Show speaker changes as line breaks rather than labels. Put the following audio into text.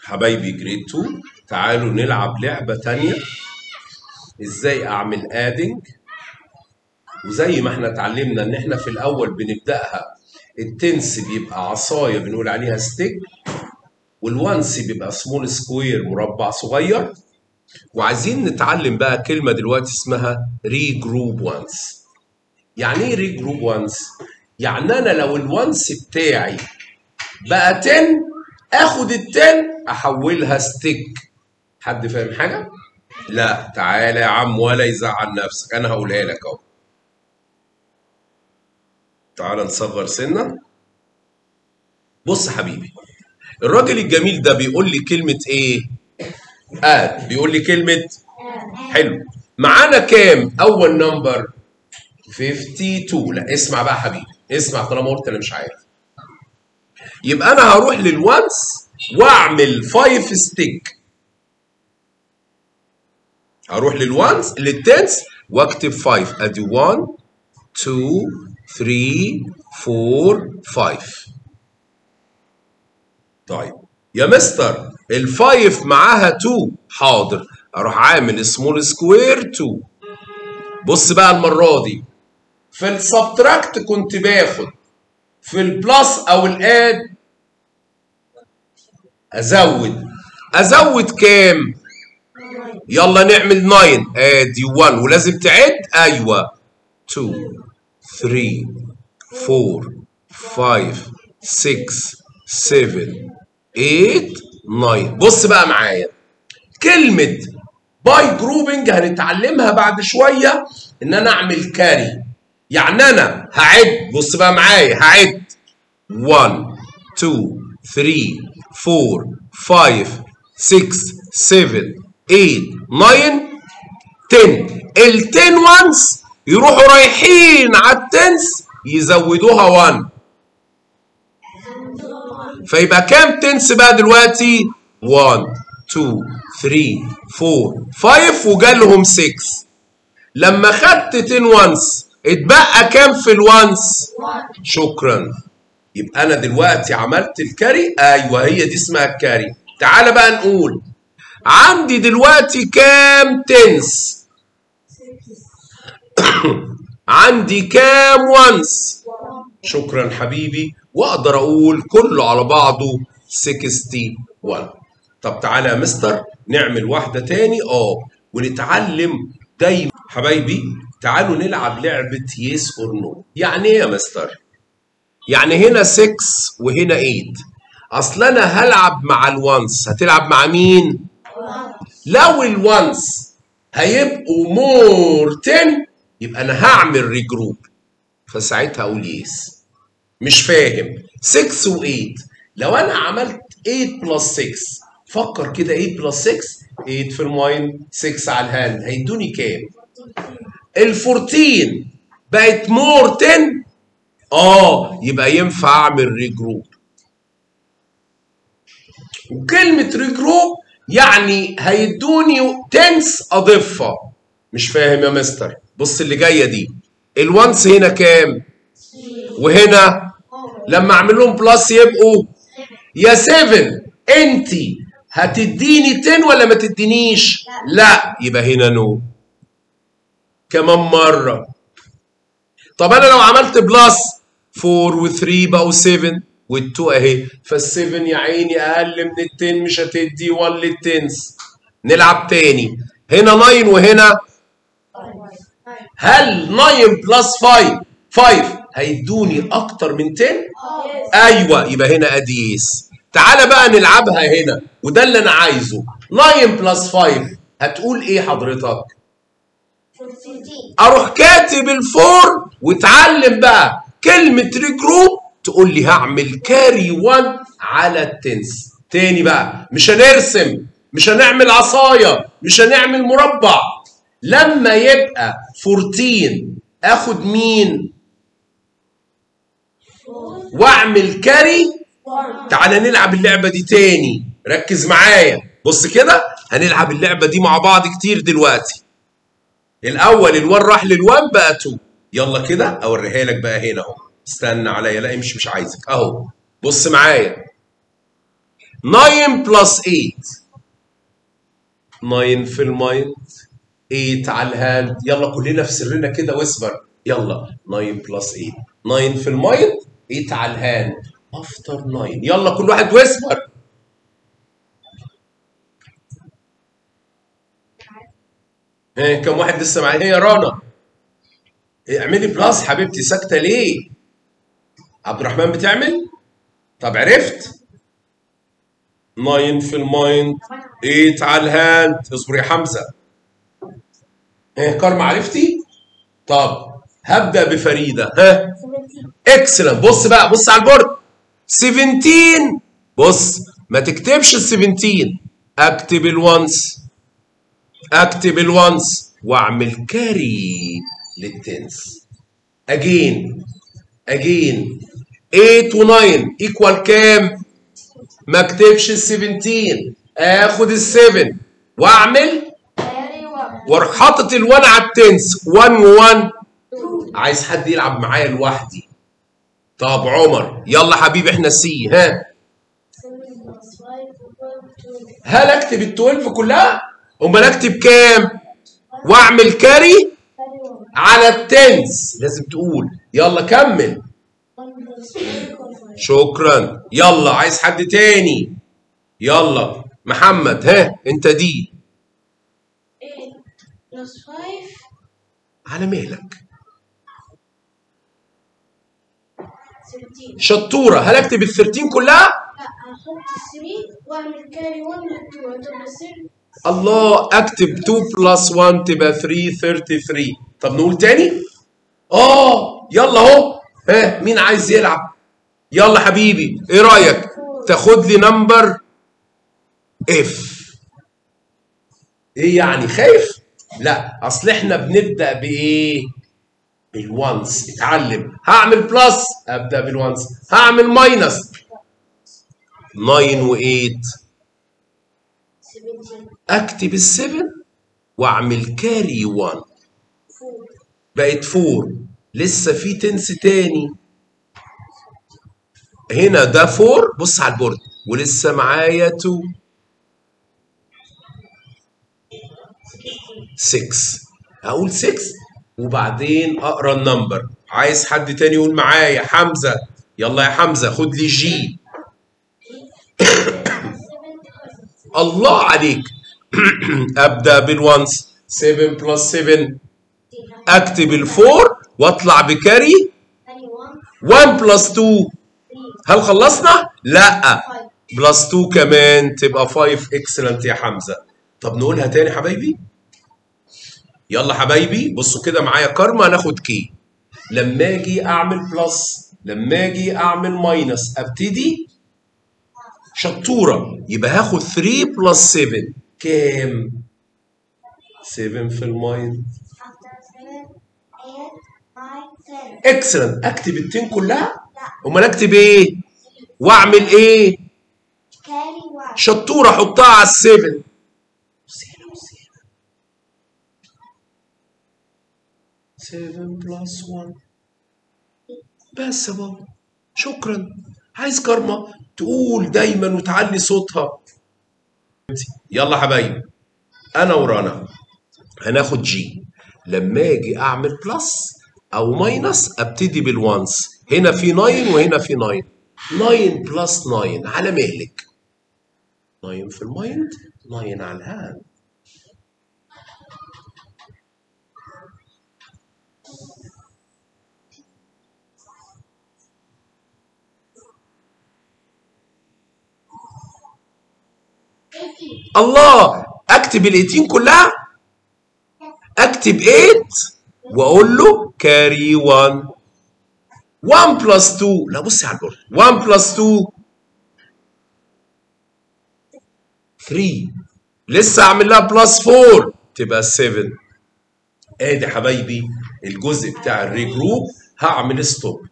حبايبي جريد 2 تعالوا نلعب لعبة تانية ازاي اعمل ادنج وزي ما احنا اتعلمنا ان احنا في الاول بنبدأها التنس بيبقى عصاية بنقول عليها ستيك والوانس بيبقى سمول سكوير مربع صغير وعايزين نتعلم بقى كلمة دلوقتي اسمها ري جروب وانس يعني ايه ري جروب وانس؟ يعني انا لو الوانس بتاعي بقى 10 اخد ال 10 احولها ستيك حد فاهم حاجه لا تعالى يا عم ولا يزعل نفسك انا هقولها لك اهو تعالى نصغر سنه بص يا حبيبي الراجل الجميل ده بيقول لي كلمه ايه اد بيقول لي كلمه حلو معانا كام اول نمبر 52 لا اسمع بقى يا حبيبي اسمع طالما قلت انا مش عارف يبقى انا هروح للوانس واعمل 5 ستيك هروح للوانس للتنس واكتب 5 ادي 1 2 3 4 5 طيب يا مستر الفايف معاها 2 حاضر اروح عامل سمول سكوير 2 بص بقى المره دي في السبتراكت كنت باخد في البلس او الاد ازود ازود كام يلا نعمل 9 ادي 1 ولازم تعد ايوه 2 3 4 5 6 7 8 9 بص بقى معايا كلمة باي جروبنج هنتعلمها بعد شوية ان انا اعمل كاري يعني انا هعد بص بقى معايا هعد 1 2 3 4 5 6 7 8 9 10 ال 10 وانس يروحوا رايحين على التنس يزودوها 1 فيبقى كام تنس بقى دلوقتي 1 2 3 4 5 وجالهم 6 لما خدت 10 وانس اتبقى كام في الوانس شكرا يبقى انا دلوقتي عملت الكاري ايوه هي دي اسمها الكاري تعالى بقى نقول عندي دلوقتي كام تنس عندي كام وانس شكرا حبيبي واقدر اقول كله على بعضه 61 طب تعالى يا مستر نعمل واحده تاني اه ونتعلم دايما حبايبي تعالوا نلعب لعبه يس اور نو يعني ايه يا مستر يعني هنا 6 وهنا 8 اصل انا هلعب مع الوانس هتلعب مع مين لو الوانس هيبقوا مور 10 يبقى انا هعمل ريجروب فساعتها اقول يس مش فاهم 6 و8 لو انا عملت 8 بلس 6 فكر كده 8 بلس 6 8 في الماين 6 على الهاند هيدوني كام ال 14 بقت مور 10 اه يبقى ينفع اعمل ريجروب وكلمة ريجروب يعني هيدوني تنس اضيفها مش فاهم يا مستر بص اللي جايه دي الوانس هنا كام وهنا لما اعمل لهم بلس يبقوا يا 7 انت هتديني 10 ولا ما تدينيش لا يبقى هنا نو كمان مره طب انا لو عملت بلس 4 و3 بقوا 7 وال2 اهي فال7 يا عيني اقل من ال10 مش هتدي 1 للتنس نلعب تاني هنا 9 وهنا هل 9 بلس 5 5 هيدوني اكتر من 10 ايوه يبقى هنا ادي يس تعالى بقى نلعبها هنا وده اللي انا عايزه 9 بلس 5 هتقول ايه حضرتك اروح كاتب الفور واتعلم بقى كلمه ريجروب تقول لي هعمل كاري 1 على التنس تاني بقى مش هنرسم مش هنعمل عصايه مش هنعمل مربع لما يبقى 14 اخد مين واعمل كاري تعالى نلعب اللعبه دي تاني ركز معايا بص كده هنلعب اللعبه دي مع بعض كتير دلوقتي الاول الوان راح للوان بقى 2 يلا كده اوريها لك بقى هنا اهو استنى عليا لا امشي مش عايزك اهو بص معايا 9 بلس 8 9 في المايند 8 على الهاند يلا كلنا في سرنا كده واسبر يلا 9 بلس 8 9 في المايند 8 على الهاند افتر 9 يلا كل واحد واسبر ها كم واحد لسه معايا يا رنا اعملي بلس حبيبتي ساكته ليه عبد الرحمن بتعمل طب عرفت 9 في المايند 8 على الهاند اصبر يا حمزه ها كارما عرفتي طب هبدا بفريده ها اكسلنت بص بقى بص على البورد 17 بص ما تكتبش ال 17 اكتب الونس اكتب الونس واعمل كاري للتنس اجين اجين 8 و9 ايكوال كام ما اكتبش ال 17 اخد ال 7 واعمل واروح حاطط ال1 على التنس 1 و1 عايز حد يلعب معايا لوحدي طب عمر يلا حبيبي احنا سي ها هل اكتب ال 12 كلها امال اكتب كام واعمل كاري على التنس لازم تقول يلا كمل شكرا يلا عايز حد تاني يلا محمد ها انت دي
plus 5
على مهلك
13
شطوره هل اكتب ال 13 كلها
لا احط 3 واعمل كاري 1 لل 2 تبقى 6
الله اكتب 2 بلس 1 تبقى 3 33 طب نقول تاني اه يلا اهو ها مين عايز يلعب يلا حبيبي ايه رايك تاخد لي نمبر اف ايه يعني خايف لا اصل احنا بنبدا بايه بالوانس اتعلم هعمل بلس ابدا بالوانس هعمل ماينس 9 و8
17
اكتب السفن واعمل كاري 1
4
بقت 4 لسه في تنس تاني هنا ده 4 بص على البورد ولسه معايا 2 6 اقول 6 وبعدين اقرا النمبر عايز حد تاني يقول معايا حمزه يلا يا حمزه خد لي جي الله عليك ابدا بالونس 7 بلس 7 اكتب الفور واطلع بكاري
21
1 بلس 2
3
هل خلصنا؟ لا
5
بلس 2 كمان تبقى 5 اكسلنت يا حمزه طب نقولها تاني حبايبي يلا حبايبي بصوا كده معايا كارما هناخد كي لما اجي اعمل بلس لما اجي اعمل ماينس ابتدي شطوره يبقى هاخد 3 بلس 7 كام 7 في المايند
after 7 8 9 10
اكسلنت اكتب التين كلها
لا
امال اكتب ايه واعمل ايه
كاري 1
شطوره حطها على السيفن سيفن بلس 1 بس يا بابا شكرا عايز كارما تقول دايما وتعلي صوتها يلا حبايبي انا ورانا هناخد جي لما اجي اعمل بلس او ماينس ابتدي بالوانس هنا في 9 وهنا في 9 9 بلس 9 على مهلك 9 في المايند 9 على الهاند الله اكتب ال 18 كلها اكتب 8 واقول له كاري 1 1 بلس 2 لا بصي على البورد 1 بلس 2 3 لسه اعمل لها بلس 4 تبقى 7 ادي حبايبي الجزء بتاع الريجروب هعمل ستوب